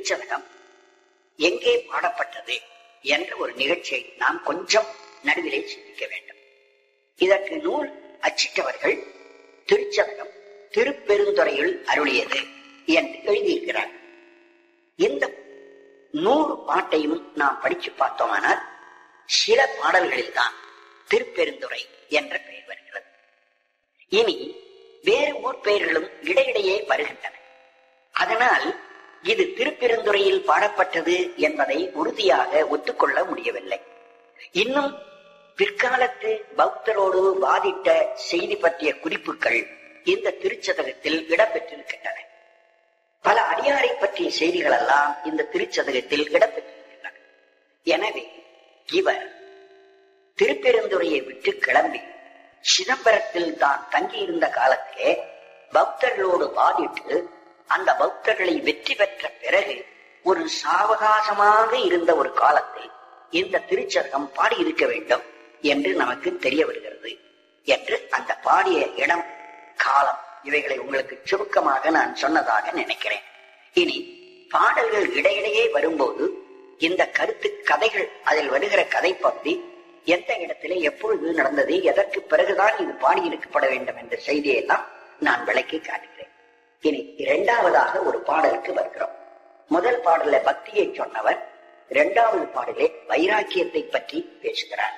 திருச்சதகம் எங்கே பாடப்பட்டது என்ற ஒரு நிகழ்ச்சியை நாம் கொஞ்சம் நடுவிலே சிந்திக்க வேண்டும் இதற்கு நூல் அச்சிட்டவர்கள் திருச்சதகம் திருப்பெருந்துறையில் அருளியது என்று எழுதியிருக்கிறார் இந்த நூறு பாட்டையும் நாம் படிச்சு பார்த்தோமானால் சில பாடல்களில் தான் திருப்பெருந்துறை என்ற பெயர் வருகிறது இனி வேறு ஊர் பெயர்களும் இடையிடையே வருகின்றன அதனால் இது திருப்பெருந்துறையில் பாடப்பட்டது என்பதை உறுதியாக ஒத்துக்கொள்ள முடியவில்லை இன்னும் பிற்காலத்து பக்தரோடு வாதிட்ட செய்தி பற்றிய குறிப்புகள் இந்த திருச்சதகத்தில் இடம்பெற்றிருக்கின்றன பல அடியாரை பற்றிய செய்திகள் எல்லாம் இந்த திருச்சதகத்தில் இடம்பெற்றிருக்கின்றன எனவே இவர் திருப்பெருந்துறையை விட்டு கிளம்பி சிதம்பரத்தில் தான் தங்கியிருந்த காலத்திலே பக்தர்களோடு வாதிட்டு அந்த பக்தர்களை வெற்றி பெற்ற பிறகு ஒரு சாவகாசமாக இருந்த ஒரு காலத்தில் இந்த திருச்சதகம் பாடியிருக்க வேண்டும் என்று நமக்கு தெரிய வருகிறது என்று அந்த பாடிய இடம் காலம் இவைகளை உங்களுக்கு சுருக்கமாக நான் சொன்னதாக நினைக்கிறேன் இனி பாடல்கள் இடையிடையே வரும்போது இந்த கருத்து கதைகள் அதில் வருகிற கதை பகுதி எந்த இடத்திலே எப்பொழுது நடந்தது எதற்கு பிறகுதான் இது பாடியிருக்கப்பட வேண்டும் என்ற செய்தியெல்லாம் நான் விளக்கி காட்டுகிறேன் இனி இரண்டாவதாக ஒரு பாடலுக்கு வருகிறோம் முதல் பாடல பக்தியை சொன்னவர் இரண்டாவது பாடலே வைராக்கியத்தை பற்றி பேசுகிறார்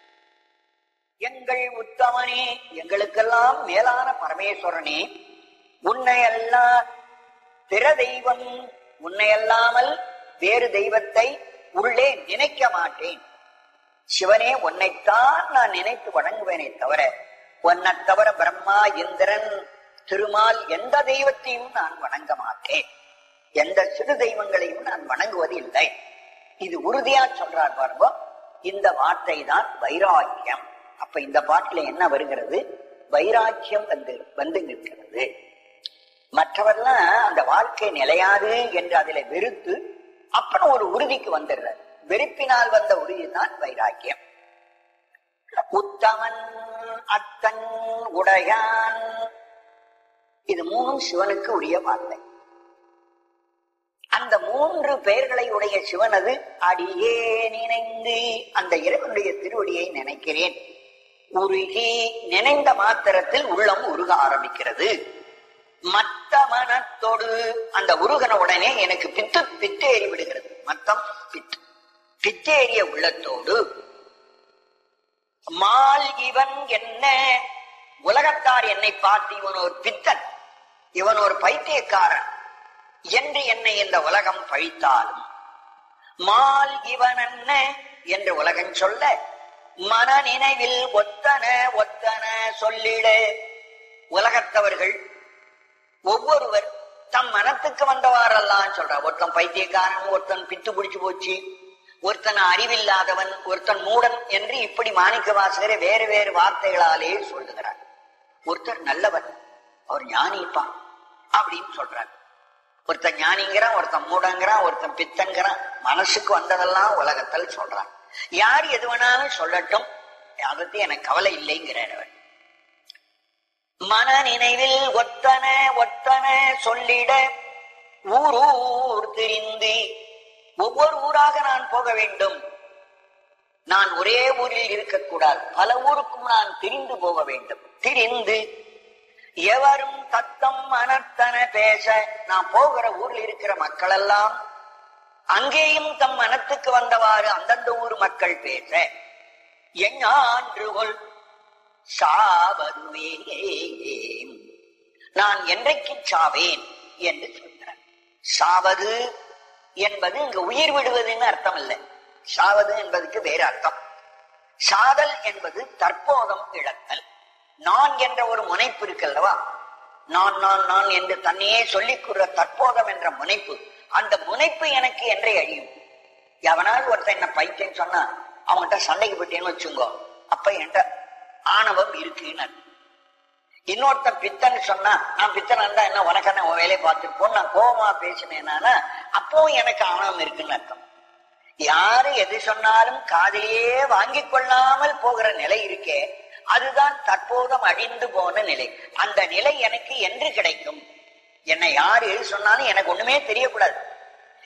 எங்கள் உத்தமனே எங்களுக்கெல்லாம் மேலான பரமேஸ்வரனே உன்னை அல்லால் பிற தெய்வம் உன்னை அல்லாமல் வேறு தெய்வத்தை உள்ளே நினைக்க மாட்டேன் சிவனே உன்னைத்தான் நான் நினைத்து வணங்குவேனே தவிர உன்னை தவிர பிரம்மா இந்திரன் திருமால் எந்த தெய்வத்தையும் நான் வணங்க மாட்டேன் எந்த சிறு தெய்வங்களையும் நான் வணங்குவது இல்லை இது உறுதியா சொல்றார் பாருங்க இந்த வார்த்தை தான் வைராக்கியம் அப்ப இந்த பாட்டுல என்ன வருகிறது வைராக்கியம் வந்து வந்து நிற்கிறது மற்றவர்லாம் அந்த வாழ்க்கை நிலையாது என்று அதில வெறுத்து அப்புறம் ஒரு உறுதிக்கு வந்துடுறார் வெறுப்பினால் வந்த உறுதி தான் வைராக்கியம் உத்தமன் அத்தன் உடையான் இது மூணும் சிவனுக்கு உரிய வார்த்தை அந்த மூன்று பெயர்களை உடைய சிவனது அடியே நினைந்து அந்த இறைவனுடைய திருவடியை நினைக்கிறேன் உருகி நினைந்த மாத்திரத்தில் உள்ளம் உருக ஆரம்பிக்கிறது மத்த மனத்தோடு அந்த உருகன உடனே எனக்கு பித்து பித்தேறி விடுகிறது மத்தம் பித்து பித்தேறிய உள்ளத்தோடு மால் இவன் என்ன உலகத்தார் என்னை பார்த்து இவன் ஒரு பித்தன் இவன் ஒரு பைத்தியக்காரன் என்று என்னை இந்த உலகம் பழித்தாலும் மால் இவன் என்ன என்று உலகம் சொல்ல மன நினைவில் ஒத்தன ஒத்தன சொல்லிட உலகத்தவர்கள் ஒவ்வொருவர் தம் மனத்துக்கு வந்தவாறெல்லாம் சொல்ற ஒருத்தன் பைத்தியக்காரன் ஒருத்தன் பித்து பிடிச்சு போச்சு ஒருத்தன் அறிவில்லாதவன் ஒருத்தன் மூடன் என்று இப்படி மாணிக்க வாசகரை வேறு வேறு வார்த்தைகளாலே சொல்லுகிறார் ஒருத்தர் நல்லவன் அவர் ஞானிப்பான் அப்படின்னு சொல்றார் ஒருத்தன் ஞானிங்கிறான் ஒருத்தன் மூடங்கிறான் ஒருத்தன் பித்தங்கிறான் மனசுக்கு வந்ததெல்லாம் உலகத்தில் சொல்றான் யார் எது வேணாலும் சொல்லட்டும் அதை பத்தி எனக்கு கவலை இல்லைங்கிறார் அவர் மன நினைவில் ஒத்தன ஒத்தன சொல்லிட ஊர் ஊர் திரிந்து ஒவ்வொரு ஊராக நான் போக வேண்டும் நான் ஒரே ஊரில் இருக்கக்கூடாது பல ஊருக்கும் நான் திரிந்து போக வேண்டும் திரிந்து எவரும் தத்தம் மனத்தன பேச நான் போகிற ஊரில் இருக்கிற மக்கள் எல்லாம் அங்கேயும் தம் மனத்துக்கு வந்தவாறு அந்தந்த ஊர் மக்கள் பேச எஞ்ஞான்றுகொள் சாவதுவே நான் என்றைக்கு சாவேன் என்று சொல்கிறார் சாவது என்பது இங்கு உயிர் விடுவதுன்னு அர்த்தம் இல்லை சாவது என்பதுக்கு வேறு அர்த்தம் சாதல் என்பது தற்போதம் இழத்தல் நான் என்ற ஒரு முனைப்பு இருக்கல்லவா நான் நான் நான் என்று தன்னையே சொல்லிக் கூற தற்போதம் என்ற முனைப்பு அந்த முனைப்பு எனக்கு என்றே அழியும் எவனால் ஒருத்தன் என்ன பைத்தியம் சொன்னா அவன்கிட்ட சண்டைக்கு போயிட்டேன்னு வச்சுங்கோ அப்ப என்கிட்ட ஆணவம் இருக்குன்னு அர்த்தம். இன்னொருத்தன் பித்தன் சொன்னா நான் பித்தன் இருந்தா என்ன உனக்கு என்ன உன் வேலையை பார்த்துட்டு போ நான் கோபமா பேசினேன்னா அப்போ எனக்கு ஆணவம் இருக்குன்னு அர்த்தம் யாரு எது சொன்னாலும் காதிலேயே வாங்கிக் கொள்ளாமல் போகிற நிலை இருக்கே அதுதான் தற்போதும் அழிந்து போன நிலை அந்த நிலை எனக்கு என்று கிடைக்கும் என்னை யார் எது சொன்னாலும் எனக்கு ஒண்ணுமே தெரியக்கூடாது